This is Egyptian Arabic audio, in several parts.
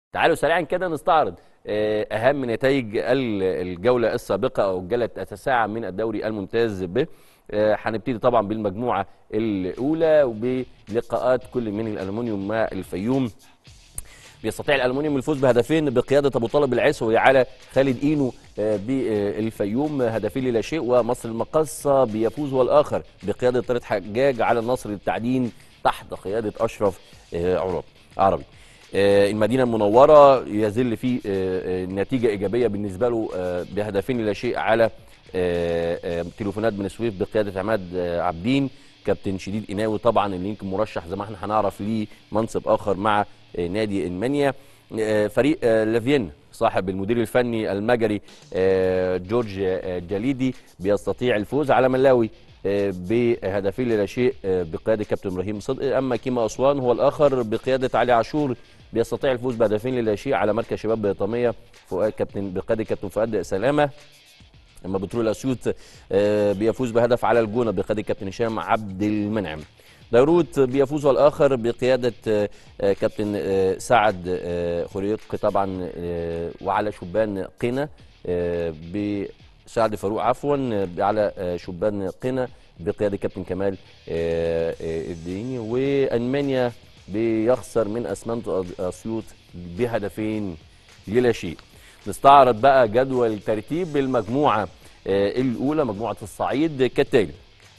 تعالوا سريعا كده نستعرض آه، اهم نتائج ال- الجوله السابقه او الجوله التاسعه من الدوري الممتاز ب آه، هنبتدي طبعا بالمجموعه الاولى وبلقاءات كل من الالومنيوم مع الفيوم بيستطيع الالومنيوم الفوز بهدفين بقياده ابو طالب العيسوي على خالد اينو آه، بالفيوم هدفين لا شيء ومصر المقصه بيفوز والاخر بقياده طارق حجاج على النصر للتعدين تحت قياده اشرف آه، عرب عربي آه، المدينه المنوره يزل في آه، آه، نتيجه ايجابيه بالنسبه له آه، بهدفين لا شيء على آه، آه، تليفونات بن سويف بقياده عماد آه، عابدين كابتن شديد قناوي طبعا اللي يمكن مرشح زي ما احنا هنعرف ليه منصب اخر مع آه، نادي المنيا آه، فريق آه، لافين صاحب المدير الفني المجري آه، جورج آه، جليدي بيستطيع الفوز على ملاوي آه، بهدفين لا شيء آه، بقياده كابتن ابراهيم صدقي اما كيما اسوان هو الاخر بقياده علي عاشور بيستطيع الفوز بهدفين لا شيء على مركز شباب بريطانيه فؤاد كابتن بقياده كابتن فؤاد سلامه اما بترول اسيوط آه، بيفوز بهدف على الجونه بقياده كابتن هشام عبد المنعم ديروت بيفوز الاخر بقياده آه، آه، كابتن آه، سعد آه، خريق طبعا آه، وعلى شبان قنا آه، بسعد فاروق عفوا آه، على آه، شبان قنا بقياده كابتن كمال آه، آه، الديني والمانيا بيخسر من اسمنت اسيوط بهدفين للا شيء نستعرض بقى جدول ترتيب المجموعه آه، الاولى مجموعه الصعيد كالتالي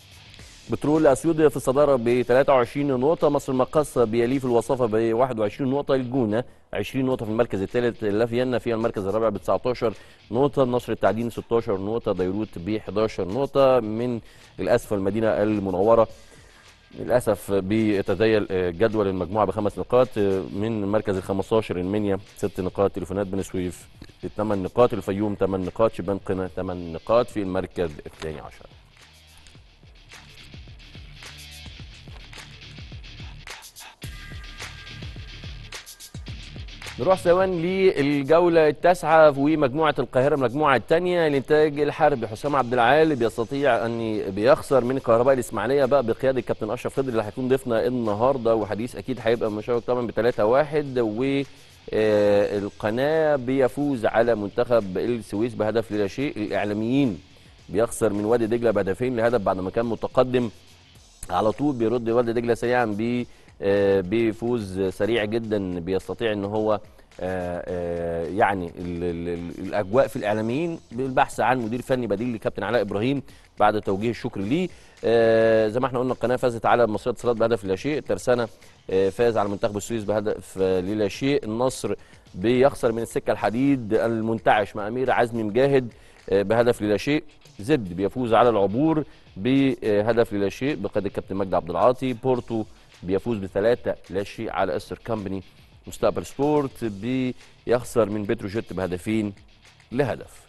بترول اسيوط في الصداره ب 23 نقطه مصر المقاصه بيليه في الوصافه ب 21 نقطه الجونه 20 نقطه في المركز الثالث لافيانا في المركز الرابع ب 19 نقطه النصر التعدين 16 نقطه بيروت ب 11 نقطه من الاسفل المدينه المنوره للاسف بيتزايل آه، جدول المجموعه بخمس نقاط آه، من المركز ال 15 المنيا ست نقاط تليفونات بن سويف ثمان نقاط الفيوم ثمان نقاط شبان قنا ثمان نقاط في المركز الثاني عشر نروح سوا للجولة التاسعة ومجموعة القاهرة المجموعة الثانية الإنتاج الحربي حسام عبد العال بيستطيع أن بيخسر من كهرباء الإسماعيلية بقى بقيادة كابتن أشرف خضر اللي هيكون ضيفنا النهاردة وحديث أكيد هيبقى مشوق طبعا ب 3 1 و آه، القناة بيفوز على منتخب السويس بهدف لا شيء الإعلاميين بيخسر من وادي دجلة بهدفين لهدف بعد ما كان متقدم على طول بيرد وادي دجله سريعا ب آه، بفوز سريع جدا بيستطيع ان هو آه، آه، يعني ال- ال- ال- الاجواء في الاعلاميين بالبحث عن مدير فني بديل لكابتن علاء ابراهيم بعد توجيه الشكر ليه آه، زي ما احنا قلنا القناه فازت على مصريه اتصالات بهدف لا شيء الترسانه آه، فاز على منتخب السويس بهدف آه، لا شيء النصر بيخسر من السكه الحديد المنتعش مع امير عزمي مجاهد آه، بهدف لا شيء زد بيفوز على العبور بهدف لا شيء بقياده الكابتن مجدي عبد العاطي بورتو بيفوز بثلاثه لا شيء على استر كامباني مستقبل سبورت بيخسر من بتروجيت بهدفين لهدف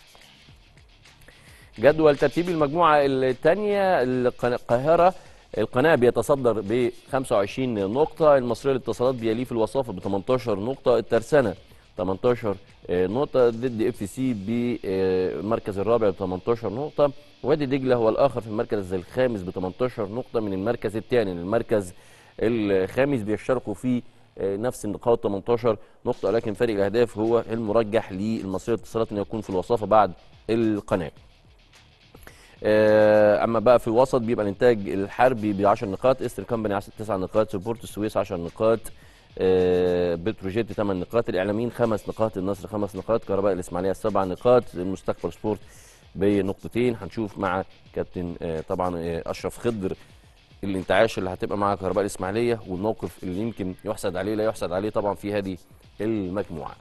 جدول ترتيب المجموعه الثانيه القاهره القناه بيتصدر ب 25 نقطه المصريه للاتصالات بيليه في الوصافه ب 18 نقطه الترسانه 18 آه، نقطه ضد اف سي بالمركز الرابع ب 18 نقطه وادي دجله هو الاخر في المركز الخامس ب 18 نقطه من المركز الثاني المركز الخامس بيشتركوا في آه، نفس النقاط 18 نقطه ولكن فرق الاهداف هو المرجح للمصريه للاتصالات انه يكون في الوصافه بعد القناه آه، اما بقى في الوسط بيبقى الانتاج الحربي ب 10 نقاط استر كامباني 9 نقاط سبورت السويس 10 نقاط آه، بتروجيت 8 نقاط الاعلاميين 5 نقاط النصر 5 نقاط كهرباء الاسماعيليه 7 نقاط المستقبل سبورت بنقطتين هنشوف مع كابتن آه، طبعا آه، اشرف خضر الانتعاش اللي هتبقى مع كهرباء الاسماعيليه والموقف اللي يمكن يحسد عليه لا يحسد عليه طبعا في هذه المجموعه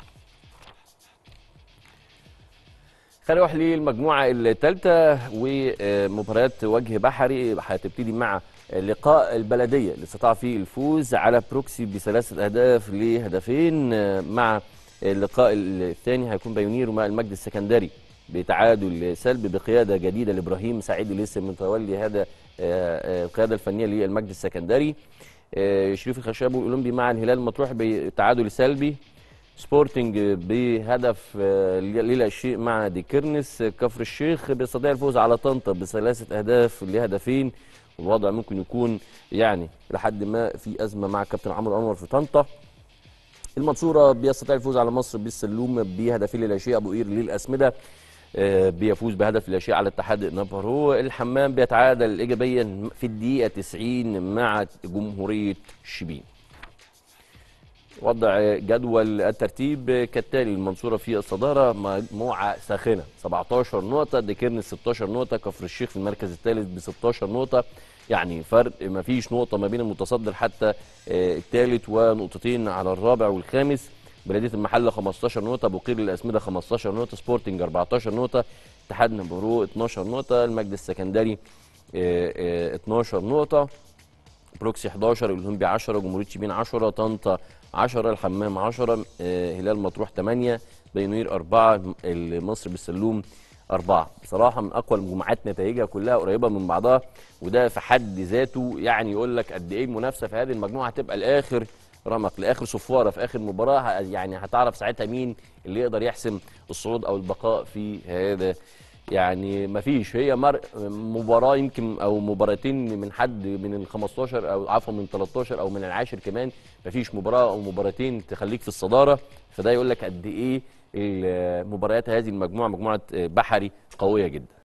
خلينا نروح للمجموعه الثالثه ومباريات وجه بحري هتبتدي مع لقاء البلديه اللي استطاع فيه الفوز على بروكسي بثلاثه اهداف لهدفين مع اللقاء الثاني هيكون بايونير مع المجد السكندري بتعادل سلبي بقياده جديده لابراهيم سعيد اللي لسه متولي هذا آه، آه، القياده الفنيه للمجد السكندري آه، شريف الخشاب والاولمبي مع الهلال المطروح بتعادل سلبي سبورتنج بهدف آه، للا شيء مع دي كيرنس كفر الشيخ بيستطيع الفوز على طنطا بثلاثه اهداف لهدفين والوضع ممكن يكون يعني لحد ما في ازمه مع كابتن عمرو انور في طنطا المنصورة بيستطيع الفوز على مصر بالسلوم بهدفين لا شيء أبو قير للأسمدة آه، بيفوز بهدف لا شيء على اتحاد نابارو الحمام بيتعادل إيجابيا في الدقيقة 90 مع جمهورية شبين وضع جدول الترتيب كالتالي المنصورة في الصدارة مجموعة ساخنة 17 نقطة ديكيرنس 16 نقطة كفر الشيخ في المركز الثالث ب 16 نقطة يعني فرق ما فيش نقطة ما بين المتصدر حتى آه، الثالث ونقطتين على الرابع والخامس بلدية المحلة 15 نقطة بوقير الأسمدة 15 نقطة سبورتنج 14 نقطة اتحاد نبرو 12 نقطة المجد السكندري آه، آه، 12 نقطة بروكسي 11 الاولمبي 10 جمهوريه شبين 10 طنطا 10 الحمام 10 آه، هلال مطروح 8 بينوير 4 مصر بالسلوم 4 بصراحه من اقوى المجموعات نتائجها كلها قريبه من بعضها وده في حد ذاته يعني يقول لك قد ايه المنافسه في هذه المجموعه هتبقى لاخر رمق لاخر صفاره في اخر مباراه ه- يعني هتعرف ساعتها مين اللي يقدر يحسم الصعود او البقاء في هذا يعني ما فيش هي مر... مباراه يمكن او مباراتين من حد من ال 15 او عفوا من 13 او من العاشر كمان ما فيش مباراه او مباراتين تخليك في الصداره فده يقول لك قد ايه المباريات هذه المجموعه مجموعه بحري قويه جدا